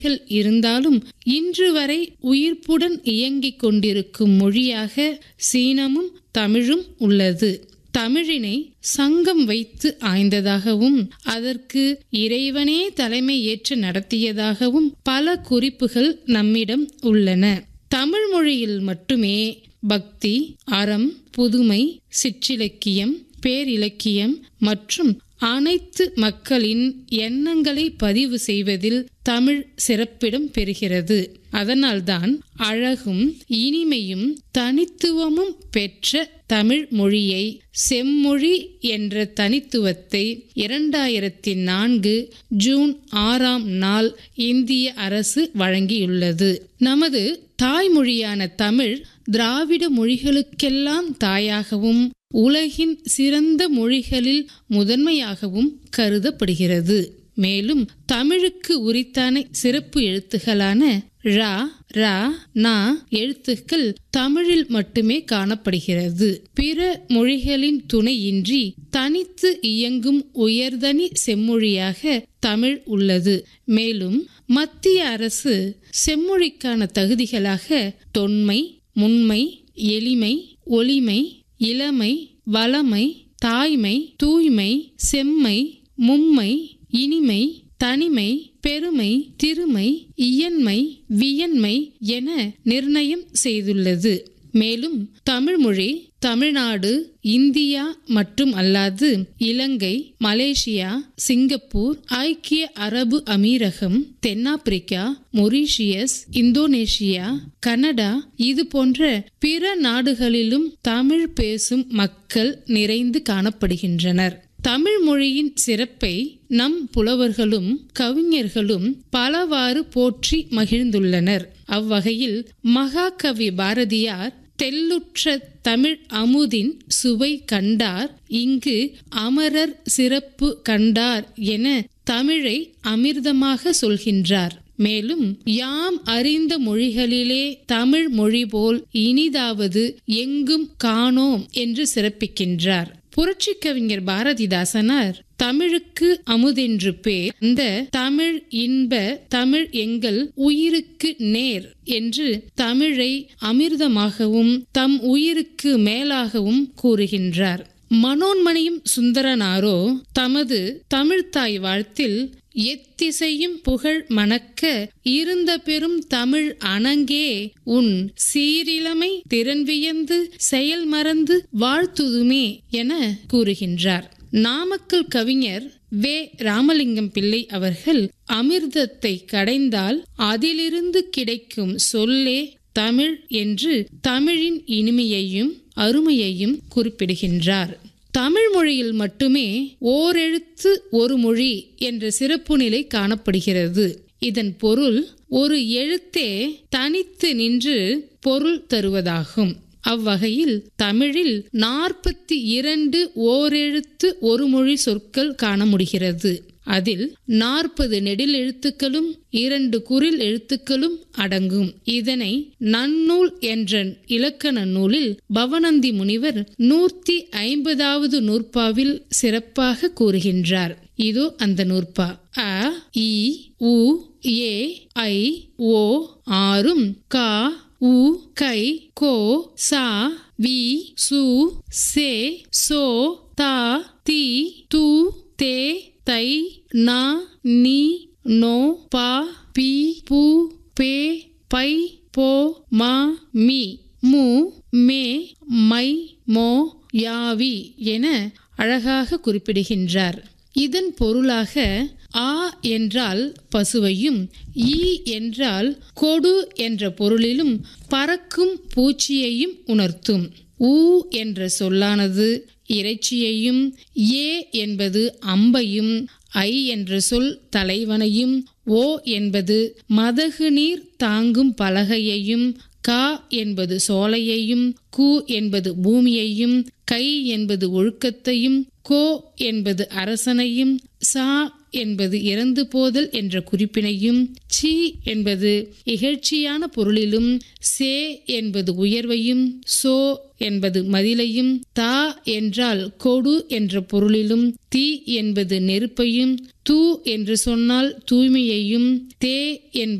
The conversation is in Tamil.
மொழிகள் இருந்தாலும் இன்று வரை உயிர்ப்புடன் இயங்கிக் கொண்டிருக்கும் மொழியாக சீனமும் தமிழும் உள்ளது தமிழினை சங்கம் வைத்து ஆய்ந்ததாகவும் அதற்கு இறைவனே தலைமை ஏற்று நடத்தியதாகவும் பல குறிப்புகள் நம்மிடம் உள்ளன தமிழ் மொழியில் மட்டுமே பக்தி அறம் புதுமை சிற்றிலக்கியம் பேரிலக்கியம் மற்றும் அனைத்து மக்களின் எண்ணங்களை பதிவு செய்வதில் தமிழ் சிறப்பிடம் பெறுகிறது அதனால்தான் அழகும் இனிமையும் தனித்துவமும் பெற்ற தமிழ் மொழியை செம்மொழி என்ற தனித்துவத்தை இரண்டாயிரத்தி நான்கு ஜூன் ஆறாம் நாள் இந்திய அரசு வழங்கியுள்ளது நமது தாய்மொழியான தமிழ் திராவிட மொழிகளுக்கெல்லாம் தாயாகவும் உலகின் சிறந்த மொழிகளில் முதன்மையாகவும் கருதப்படுகிறது மேலும் தமிழுக்கு உரித்தான சிறப்பு எழுத்துகளான ழ ரா நா எழுத்துக்கள் தமிழில் மட்டுமே காணப்படுகிறது பிற மொழிகளின் துணையின்றி தனித்து இயங்கும் உயர்தனி செம்மொழியாக தமிழ் உள்ளது மேலும் மத்திய அரசு செம்மொழிக்கான தகுதிகளாக தொன்மை முன்மை எளிமை ஒளிமை இளமை வளமை தாய்மை தூய்மை செம்மை மும்மை இனிமை தனிமை பெருமை திருமை இயன்மை வியன்மை என நிர்ணயம் செய்துள்ளது மேலும் தமிழ்மொழி தமிழ்நாடு இந்தியா மற்றும் அல்லாது இலங்கை மலேசியா சிங்கப்பூர் ஐக்கிய அரபு அமீரகம் தென்னாப்பிரிக்கா மொரீஷியஸ் இந்தோனேஷியா கனடா இது போன்ற பிற நாடுகளிலும் தமிழ் பேசும் மக்கள் நிறைந்து காணப்படுகின்றனர் தமிழ் மொழியின் சிறப்பை நம் புலவர்களும் கவிஞர்களும் பலவாறு போற்றி மகிழ்ந்துள்ளனர் அவ்வகையில் மகாகவி பாரதியார் தெல்லுற்ற தமிழ் அமுதின் சுவை கண்டார் இங்கு அமரர் சிறப்பு கண்டார் என தமிழை அமிர்தமாக சொல்கின்றார் மேலும் யாம் அறிந்த மொழிகளிலே தமிழ் மொழி போல் இனிதாவது எங்கும் காணோம் என்று சிறப்பிக்கின்றார் புரட்சி கவிஞர் பாரதிதாசனார் தமிழுக்கு அமுதென்று பேர் அந்த தமிழ் இன்ப தமிழ் எங்கள் உயிருக்கு நேர் என்று தமிழை அமிர்தமாகவும் தம் உயிருக்கு மேலாகவும் கூறுகின்றார் மனோன்மணியும் சுந்தரனாரோ தமது தமிழ்த்தாய் வாழ்த்தில் எத்திசையும் புகழ் மணக்க இருந்த பெரும் தமிழ் அணங்கே உன் சீரிலமை திறன் வியந்து செயல் மறந்து வாழ்த்துதுமே என கூறுகின்றார் நாமக்கல் கவிஞர் வே ராமலிங்கம் பிள்ளை அவர்கள் அமிர்தத்தை கடைந்தால் அதிலிருந்து கிடைக்கும் சொல்லே தமிழ் என்று தமிழின் இனிமையையும் அருமையையும் குறிப்பிடுகின்றார் தமிழ் மொழியில் மட்டுமே ஓரெழுத்து ஒரு மொழி என்ற சிறப்பு நிலை காணப்படுகிறது இதன் பொருள் ஒரு எழுத்தே தனித்து நின்று பொருள் தருவதாகும் அவ்வகையில் தமிழில் நாற்பத்தி இரண்டு ஓரெழுத்து ஒரு மொழி சொற்கள் காண முடிகிறது அதில் நாற்பது நெடில் எழுத்துக்களும் இரண்டு குரில் எழுத்துக்களும் அடங்கும் இதனை நன்னூல் என்ற இலக்கண நூலில் பவனந்தி முனிவர் நூற்றி ஐம்பதாவது நூற்பாவில் சிறப்பாக கூறுகின்றார் இதோ அந்த நூற்பா அ இ உ ஏ ஐ ஓ ஆறும் கா உ கை கோ சா வி சு சே சோ தா தி து தே தை நா நீ நோ பா பி பு பே பை போ மா மி மு மே மை மோ யாவி என அழகாக குறிப்பிடுகின்றார் இதன் பொருளாக ஆ என்றால் பசுவையும் ஈ என்றால் கொடு என்ற பொருளிலும் பறக்கும் பூச்சியையும் உணர்த்தும் ஊ என்ற சொல்லானது இறைச்சியையும் ஏ என்பது அம்பையும் ஐ என்ற சொல் தலைவனையும் ஓ என்பது மதகு நீர் தாங்கும் பலகையையும் கா என்பது சோலையையும் கு என்பது பூமியையும் கை என்பது ஒழுக்கத்தையும் கோ என்பது அரசனையும் சா என்பது இறந்து போதல் என்ற குறிப்பினையும் சி என்பது இகழ்ச்சியான பொருளிலும் சே என்பது உயர்வையும் சோ என்பது மதிலையும் தா என்றால் கொடு என்ற பொருளிலும் தீ என்பது நெருப்பையும் தூ என்று சொன்னால் தூய்மையையும் தே என்பது